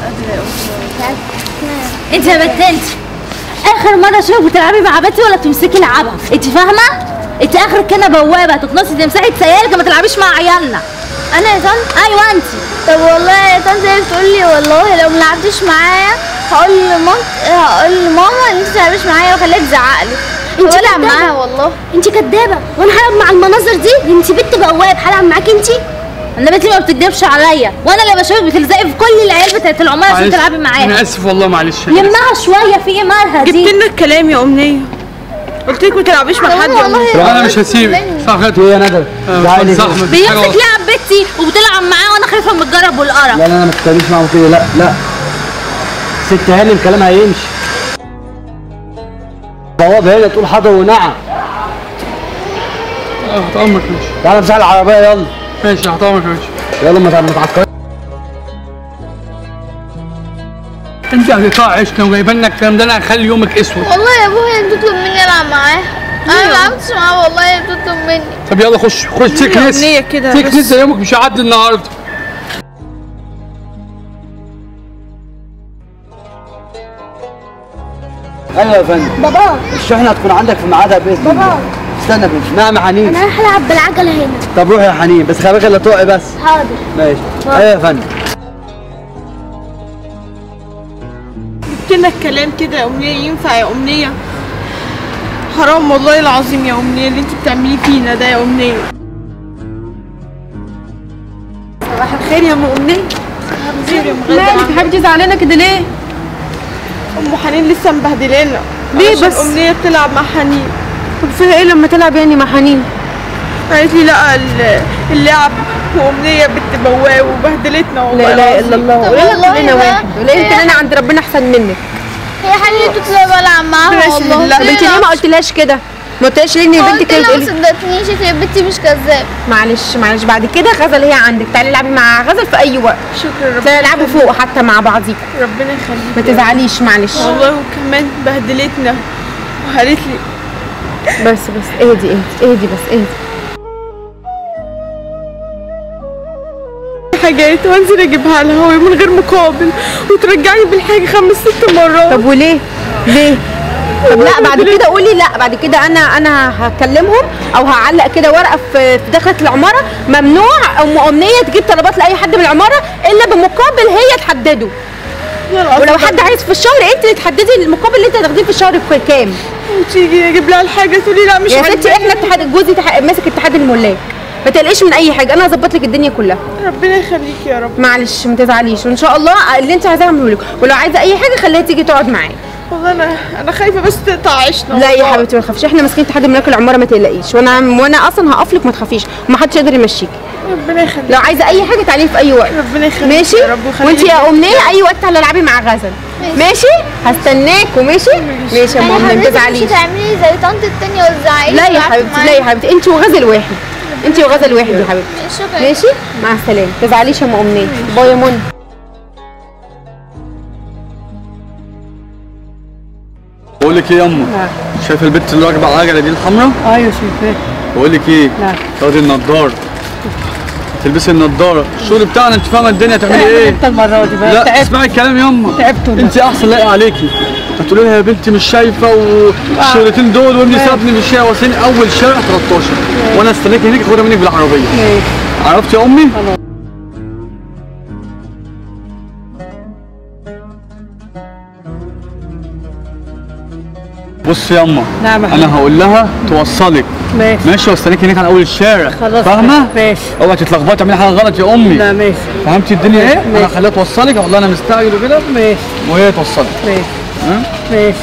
انت يا بنت انت اخر مره اشوفك بتلعبي مع بنتي ولا بتمسكي لعبها انت فاهمه انت اخرك كده بوابه تكنسي تمسحي سيارك ما تلعبيش مع عيالنا انا يا طنط ايوه انت طب والله يا طنط هي بتقول لي والله لو ما لعبتيش معايا هقول لمامت هقول لماما ان انت ما تلعبيش معايا واخليها تزعق لي انت بلعب كدابة. معاها والله انت كدابه وانا هلعب مع المناظر دي دي انت بنت بواب هلعب معاكي انت انا بنتي ما بتكدبش عليا وانا اللي بشوفك بتلزقي في كل العيال بتاعت العماره عشان معلش. تلعبي انا معاها اسف والله معلش لمها شويه في ايه مالها جبت دي لنا الكلام يا امنيه قلت لك ما تلعبيش مع حد يا أمنية. طب انا مش هسيبك صح كده ايه يا ندى تعالي صح مفيش حاجة بيمسك غلط. لعب بنتي وبتلعب معاه وانا خايفه من الجرب والقرف لا لا انا ما تتكلميش معاهم كده لا لا ست هاني الكلام هيمشي بواب هنا تقول حاضر ونعم اه هتأمرك ماشي تعالى امسح العربيه يلا ماشي هتأمرك ماشي يلا ما ما تعكرش انت هتقطع عشنا وجايبه لنا الكلام ده انا هخلي يومك اسود والله يا ابويا انت تطلب مني العب معاها انا ما لعبتش معاها والله هي بتطلب مني طب يلا خش خش تكنس أمنية كده تكنس بس. ده يومك مش هيعدي النهارده ايوه يا فندم بابا الشحنه هتكون عندك في ميعادها باذن الله استنى بس نعم يا حنين انا رايح العب بالعجله هنا طب روح يا حنين بس خلي بالك لا تقعي بس حاضر ماشي ايوه يا فندم جبت لنا الكلام كده يا امنيه ينفع يا امنيه حرام والله العظيم يا امنيه اللي انت بتعمليه فينا ده يا امنيه صباح الخير يا ام امنيه خير يا ام غادة مالك يا حبيبتي زعلانه كده ليه؟ ام حنين لسه مبهدلانا ليه علشان بس؟ امنيه بتلعب مع حنين طب فيها ايه لما تلعب يعني مع حنين؟ قالت لي لا ال- اللعب وامنيه بنت بواب وبهدلتنا والله لا اله العظيم. الا الله طب ولا والله كلنا بقى. واحد ولا يمكن انا عند ربنا احسن منك هي حنين بتطلب العب معاها بلاش والله بالله. طب انت ليه ما قلتلهاش كده؟ ما قلتلهاش ليه ان قلت بنتك لها ما بتقولي صدقتنيش قالت لي بنتي مش كذاب معلش معلش بعد كده غزل هي عندك تعالي العبي مع غزل في اي وقت شكرا ربنا تعالي العبوا فوق حتى مع بعضيكم ربنا يخليك ما تزعليش معلش والله وكمان بهدلتنا وقالت لي بس بس اهدي اهدي اهدي بس اهدي حاجات وانزل اجيبها لها وهي من غير مقابل وترجعني بالحاجه خمس ست مرات طب وليه؟ ليه؟ طب لا بعد كده قولي لا بعد كده انا انا هكلمهم او هعلق كده ورقه في في داخله العماره ممنوع ام امنيه تجيب طلبات لاي حد من العماره الا بمقابل هي تحدده ولو حد عايز في الشهر انت اللي تحددي المقابل اللي انت هتاخديه في الشهر كام وتيجي اجيب لها الحاجه تقولي لا مش يا ستي عاجباني. احنا اتحاد جوزي تح- ماسك اتحاد الملاك ما تقلقيش من اي حاجه انا هظبط لك الدنيا كلها ربنا يخليك يا رب معلش ما تزعليش وان شاء الله اللي انت عايزاه اعمله لك ولو عايزه اي حاجه خليها تيجي تقعد معايا والله انا انا خايفه بس تقطع عيشنا لا يا والله. حبيبتي ما تخافيش احنا ماسكين اتحاد الملاك العماره ما تقلقيش وانا وانا اصلا هقف لك ما تخافيش ومحدش يقدر يمشيكي ربنا يخليك لو عايزه اي حاجه تعالي في اي وقت ربنا يخليك ماشي يا رب ويخليك وانت يا امنيه اي وقت تعالي العبي مع غزل ماشي هستناكوا ماشي ماشي يا يعني ماما ما حضرتك مش تزعليش هتعملي زي طنط التانية وتزعقي لا يا حبيبتي لا يا حبيبتي انت وغزل واحد انت وغزل واحد يا حبيبتي شكرا ماشي مع السلامه ما تزعليش يا ام امنيه باي يا منى بقول لك ايه يا امه شايفه البت اللي راكبه على العجله دي الحمراء ايوه شايفاك بقول لك ايه نعم. تاخدي النضاره تلبسي النضاره الشغل بتاعنا انت فاهمه الدنيا تعملي ايه انت المره دي بقى لا اسمعي الكلام ياما تعبت والله. انت احسن لاقي عليكي هتقولي لها يا بنتي مش شايفه والشغلتين دول وابني سابني في الشارع واصلين اول شارع 13 وانا استناكي هناك اخدها منك بالعربيه عرفتي يا امي؟ بص يا اما نعم يا انا هقول لها توصلك ماشي ماشي واستناكي هناك على اول الشارع خلاص فاهمه؟ ماشي اوعي تتلخبطي تعملي حاجه غلط يا امي لا ماشي فهمتي الدنيا ايه؟ انا ماشي. هخليها توصلك اقول لها انا مستعجل وكده ماشي وهي توصلك ماشي ها؟ ماشي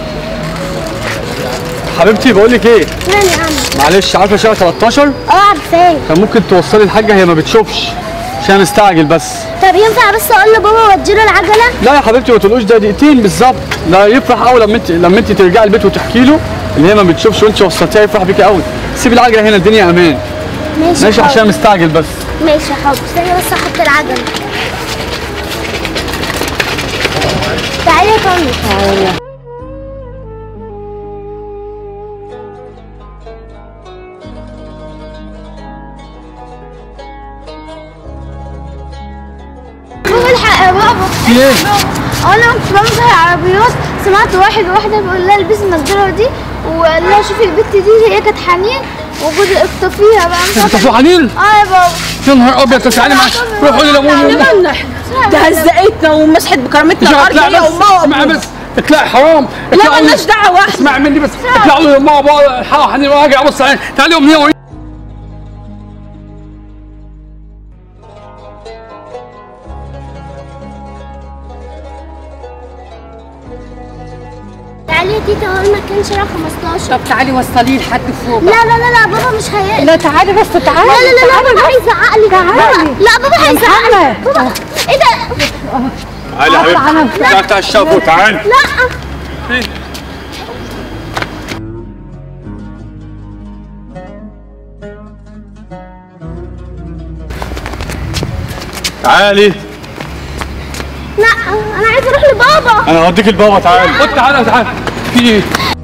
حبيبتي بقول لك ايه نعم يا عم معلش عارفه شارع 13 اه عارفاه كان ممكن توصلي الحاجه هي ما بتشوفش عشان مستعجل بس طب ينفع بس اقول لبابا وديله العجله لا يا حبيبتي ما تقولوش ده دقيقتين بالظبط لا يفرح قوي لما انت لما انت ترجعي البيت وتحكي له اللي هي ما بتشوفش وانت وصلتيها يفرح بيكي قوي سيبي العجله هنا الدنيا امان ماشي ماشي حاضر. عشان مستعجل بس ماشي يا حاضر استني بس احط العجله تعالي يا طنط هو الحق يا بابا في ايه؟ انا كنت بمسح العربيات سمعت واحد وواحده بيقول لها البسي النضاره دي وقال لها شوفي البت دي هي كانت حنين وجوزي اخطفيها بقى مش انت عارفة- في حنين؟ اه يا بابا يا نهار ابيض طب تعالي معايا روح قولي لابويا مالنا احنا ده هزقتنا ومسحت بكرامتنا مش الارض هطلع هي بس وامها اسمعي وابوها. بس اطلعي حرام لا اطلعي مالناش دعوه احنا اسمعي مني بس اطلعوا يا ماما بابا الحق حنين واجي ابص عليها تعالي امنيه وإيه؟ تعالي يا تيتا هو المكان شارع 15 طب تعالي وصليه لحد فوق لا لا لا لا بابا مش هيقدر لا تعالي بس تعالي لا لا لا لا بابا هيزعق لي تعالي لا بابا هيزعق لي بابا ايه ده تعالي يا حبيبتي تعالي بتاع الشافو تعالي لا تعالي لا انا عايزه اروح لبابا انا هوديك البابا تعالي خد تعالى تعالى في ايه؟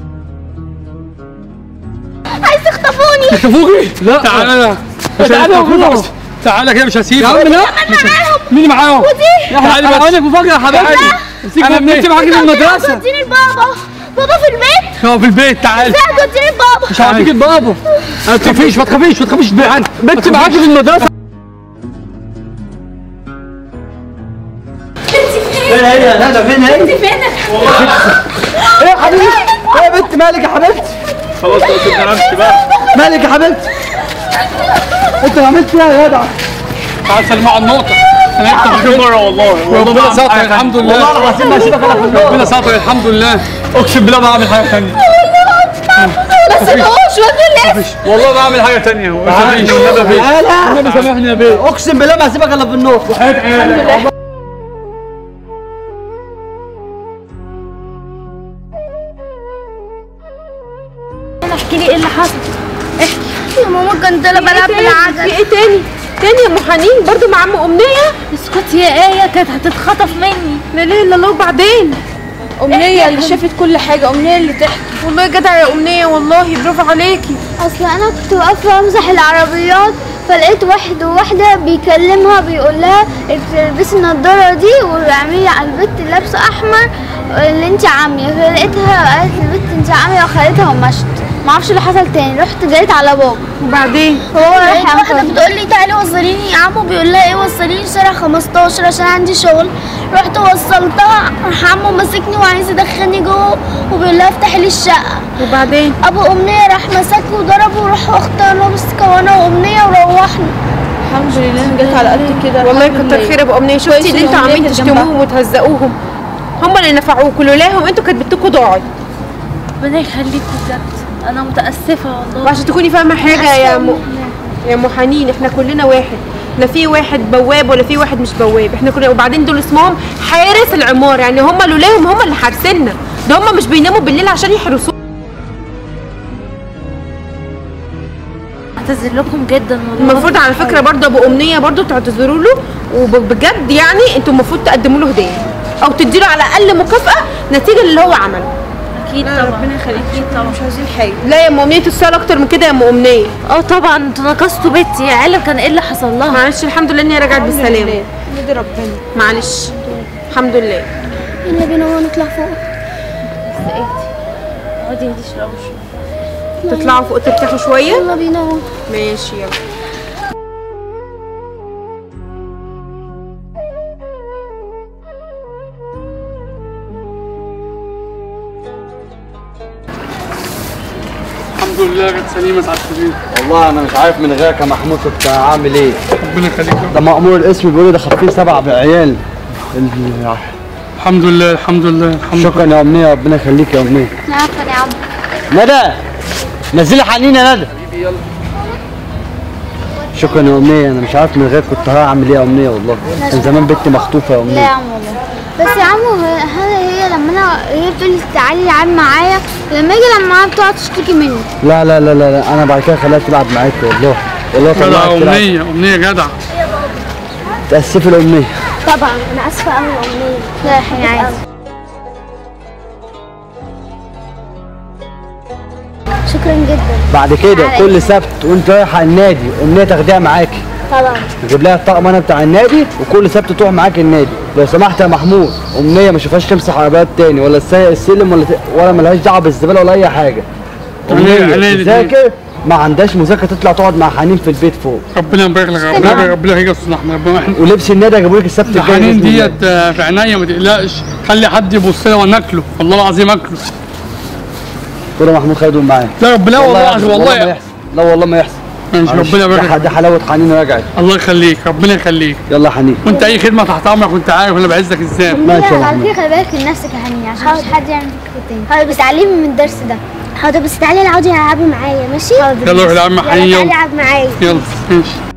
عايز تخطفوني تفوقي؟ لا تعالى تعالى يا بابا تعالى كده مش هسيبك يا عم لا مين معاهم؟ تعالي بس انا بفكر يا حبيبي انا بنتي معاكي من المدرسه توديني لبابا بابا في البيت هو في البيت تعالي لا توديني لبابا مش هوديك البابا ما تخافيش ما تخافيش ما تخافيش بنتي معاكي في المدرسه فين هي يا ندى فين هي؟ ايه يا حبيبتي؟ ايه يا بنت مالك يا حبيبتي؟ خلاص بقى سيبنا نمشي بقى مالك يا حبيبتي؟ انت عملت فيها يا جدع تعال سلمى على النقطه انا جبت اخر مره والله ربنا ستر الحمد لله والله العظيم ما هسيبك انا في النور ربنا ستر الحمد لله اقسم بالله ما هعمل حاجه ثانيه بس تقولش ولا ليه والله ما هعمل حاجه ثانيه ما تخافيش النبي تعالى النبي سامحني يا بيه اقسم بالله ما هسيبك الا في النور احكي لي ايه اللي حصل يا ماما كنت انا بلعب في بالعجل ايه تاني تاني يا ام حنين برضو مع ام امنيه اسكتي يا ايه كانت هتتخطف مني لا ليه الا الله وبعدين امنيه اللي شافت كل حاجه امنيه اللي تحكي والله جدع يا امنيه والله برافو عليكي اصل انا كنت واقفه امسح العربيات فلقيت واحد وواحده بيكلمها بيقول لها البسي النضاره دي واعملي على البت لابسه احمر اللي انت عاميه فلقيتها قالت البت انت عاميه وخدتها ومشت معرفش اللي حصل تاني رحت جريت على بابا وبعدين هو راح لقيت واحدة ينقذني. بتقول لي تعالي وصليني عمو بيقول لها ايه وصليني شارع 15 عشان عندي شغل رحت وصلتها راح عمو ماسكني وعايز يدخلني جوه وبيقول لها افتحي لي الشقة وبعدين ابو امنية راح مسكه وضربه وراح اختار مسكه وانا وامنية وروحنا الحمد لله جت على قد كده والله الحمد كتر لله. خير ابو امنيه شفتي كويس اللي إن انتوا أمنية عاملين كانت تشتموهم وتهزقوهم هم اللي نفعوكوا لولاهم انتوا كانت بنتكم ضاعت ربنا يخليكي بجد انا متاسفه والله وعشان تكوني فاهمه حاجه يا م... يا ام حنين احنا كلنا واحد لا في واحد بواب ولا في واحد مش بواب احنا كلنا وبعدين دول اسمهم حارس العماره يعني هم لولاهم هم اللي حارسيننا ده هم مش بيناموا بالليل عشان يحرسونا اعتذر لكم جدا والله المفروض على فكره برضه ابو امنيه برضه تعتذروا له وبجد يعني انتوا المفروض تقدموا له هديه او تديله على الاقل مكافاه نتيجه اللي هو عمله اكيد طبعا ربنا يخليكي اكيد طبعا مش عايزين حاجه لا يا ام امنيه تستاهل اكتر من كده يا ام امنيه اه طبعا انتوا نقصتوا بنتي يا عالم كان ايه اللي حصل لها معلش الحمد لله ان هي رجعت بالسلامه ندي ربنا معلش الحمد لله يلا بينا هو نطلع فوق اقعدي انتي شويه شويه تطلعوا فوق ترتاحوا شويه يلا بينا هو ماشي يلا الحمد لله كانت سليمه ساعه السبيل والله انا مش عارف من غيرك يا محمود كنت هعمل ايه ربنا يخليك ده مأمور الاسم بيقولوا ده خاطفين سبع عيال ال- الحمد لله الحمد لله الحمد لله شكرا يا امنيه ربنا يخليك يا امنيه عفوا يا عم ندى نزلي حنين يا ندى شكرا يا امنيه انا مش عارف من غيرك كنت هعمل ايه يا امنيه والله كان زمان بنتي مخطوفه يا لا يا امنيه عم والله بس يا عم هي هي لما انا هي بتقول لي تعالي العب معايا لما اجي العب معاها بتقعد تشتكي مني لا لا لا لا, لا. انا بعد كده خليها تلعب معاك والله والله جدع طلعت تلعب امنيه امنيه جدع تاسفي الامنيه طبعا انا اسفة قوي يا امنية لا يا حين عادي شكرا جدا بعد كده على كل سبت وانت رايحه النادي امنيه تاخديها معاكي طبعا نجيب لها الطقم انا بتاع النادي وكل سبت تروح معاك النادي لو سمحت يا محمود امنيه ما اشوفهاش تمسح عربيات تاني ولا تسيق السلم ولا ت... ولا ملهاش دعوه بالزباله ولا اي حاجه علينا- علينا امنيه الاتنين. تذاكر ما عندهاش مذاكره تطلع تقعد مع حنين في البيت فوق ربنا يبارك لك ربنا يبارك ربنا يبارك لك ربنا ربنا ولبس النادي هجيبه لك السبت الجاي الحنين بإذن الله. ديت آه، في عينيا ما تقلقش خلي حد يبص لي وانا اكله والله العظيم اكله قول يا محمود خدهم معايا لا ربنا والله يحصل، العظيم ما والله يحصل لا والله ما يحصل ماشي معلش، ربنا يبارك ده- لك ده حلاوه حنين رجعت الله يخليك ربنا يخليك يلا يا حنين وانت اي خدمه تحت امرك وانت عارف انا بعزك ازاي ماشي يا محمود على فكره خلي بالك من نفسك يا هنيه عشان مش حد يعمل فيك تاني حاضر بس تعلمي من الدرس ده حاضر بس تعالي العبي العبي معايا ماشي يلا روح يا عم حنين تعالي يلا العب معايا يلا ماشي